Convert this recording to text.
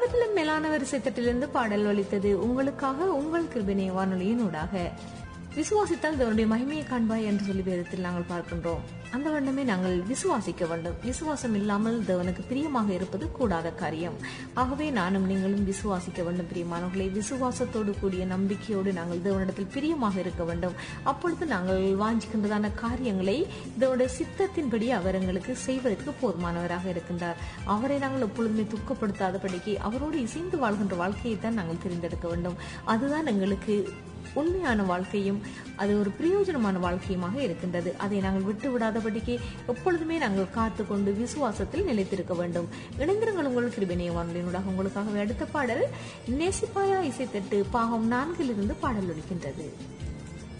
எல்லாவற்றிலும் மேலான வரிசை தட்டிலிருந்து பாடல் ஒலித்தது உங்களுக்காக உங்கள் கிருபினை வானொலியின் ஊடாக விசுவாசித்தால் தேவனுடைய மகிமையை காண்பாய் என்று சொல்லி வேதத்தில் நாங்கள் பார்க்கின்றோம் அந்த வண்ணமே நாங்கள் விசுவாசிக்க வேண்டும் விசுவாசம் இல்லாமல் தேவனுக்கு பிரியமாக இருப்பது கூடாத காரியம் ஆகவே நானும் நீங்களும் விசுவாசிக்க வேண்டும் பிரியமானவர்களை விசுவாசத்தோடு கூடிய நம்பிக்கையோடு நாங்கள் தேவனிடத்தில் பிரியமாக இருக்க வேண்டும் அப்பொழுது நாங்கள் வாஞ்சிக்கின்றதான காரியங்களை தேவனுடைய சித்தத்தின்படி அவர் எங்களுக்கு செய்வதற்கு போதுமானவராக இருக்கின்றார் அவரை நாங்கள் எப்பொழுதுமே துக்கப்படுத்தாதபடிக்கு அவரோடு இசைந்து வாழ்கின்ற வாழ்க்கையை தான் நாங்கள் தெரிந்தெடுக்க வேண்டும் அதுதான் எங்களுக்கு உண்மையான வாழ்க்கையும் அது ஒரு பிரயோஜனமான வாழ்க்கையுமாக இருக்கின்றது அதை நாங்கள் விட்டு விடாதபடிக்கு எப்பொழுதுமே நாங்கள் காத்து கொண்டு விசுவாசத்தில் நிலைத்திருக்க வேண்டும் இணைந்திருங்கள் உங்கள் கிருபிணைய வானொலியினூடாக உங்களுக்காக அடுத்த பாடல் நேசிப்பாயா இசைத்தட்டு பாகம் நான்கிலிருந்து பாடல் ஒலிக்கின்றது